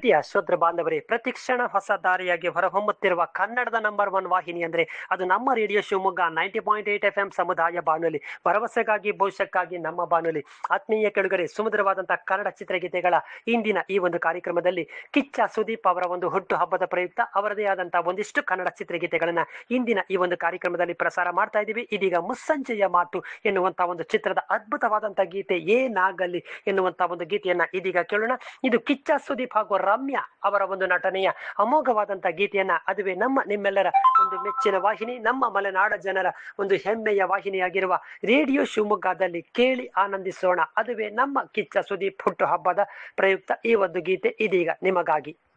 ಪ್ರೀತಿಯ ಶ್ರೋತೃ ಬಾಂಧವರೇ ಪ್ರತಿಕ್ಷಣ ಹೊಸ ದಾರಿಯಾಗಿ ಹೊರಹೊಮ್ಮುತ್ತಿರುವ ಕನ್ನಡದ ನಂಬರ್ ಒನ್ ವಾಹಿನಿ ಅಂದ್ರೆ ಅದು ನಮ್ಮ radio Shivamogga ninety point eight F M ಸಮುದಾಯ ಬಾನುಲಿ ಭರವಸೆಗಾಗಿ ಭವಿಷ್ಯಕ್ಕಾಗಿ ನಮ್ಮ ಬಾನುಲಿ ಆತ್ಮೀಯ ಕೆಳಗರೆ ಸುಮಧುರವಾದಂತಹ ಕನ್ನಡ ಚಿತ್ರಗೀತೆಗಳ ಇಂದಿನ ಈ ಒಂದು ಕಾರ್ಯಕ್ರಮದಲ್ಲಿ ಕಿಚ್ಚ ಸುದೀಪ್ ಅವರ ಒಂದು ಹುಟ್ಟು ಹಬ್ಬದ ಪ್ರಯುಕ್ತ ಅವರದೇ ಆದಂತಹ ಒಂದಿಷ್ಟು ಕನ್ನಡ ಚಿತ್ರಗೀತೆಗಳನ್ನ ಇಂದಿನ ಈ ಒಂದು ಕಾರ್ಯಕ್ರಮದಲ್ಲಿ ಪ್ರಸಾರ ಮಾಡ್ತಾ ಇದ್ದೀವಿ ಇದೀಗ ಮುಸ್ಸಂಜೆಯ ಮಾತು ಎನ್ನುವಂತಹ ಒಂದು ಚಿತ್ರದ ಅದ್ಭುತವಾದಂತಹ ಗೀತೆ ಏನಾಗಲಿ ಎನ್ನುವಂತಹ ಒಂದು ಗೀತೆಯನ್ನ ಇದೀಗ ಕೇಳೋಣ ಇದು ಕಿಚ್ಚ ಸುದೀಪ್ ಹಾಗೂ ರಮ್ಯಾ ಅವರ ಒಂದು ನಟನೆಯ ಅಮೋಘವಾದಂತಹ ಗೀತೆಯನ್ನ ಅದುವೇ ನಮ್ಮ ನಿಮ್ಮೆಲ್ಲರ ಒಂದು ಮೆಚ್ಚಿನ ವಾಹಿನಿ ನಮ್ಮ ಮಲೆನಾಡ ಜನರ ಒಂದು ಹೆಮ್ಮೆಯ ವಾಹಿನಿಯಾಗಿರುವ ರೇಡಿಯೋ ಶಿವಮೊಗ್ಗದಲ್ಲಿ ಕೇಳಿ ಆನಂದಿಸೋಣ ಅದುವೇ ನಮ್ಮ ಕಿಚ್ಚ ಸುದೀಪ್ ಹುಟ್ಟು ಹಬ್ಬದ ಪ್ರಯುಕ್ತ ಈ ಒಂದು ಗೀತೆ ಇದೀಗ ನಿಮಗಾಗಿ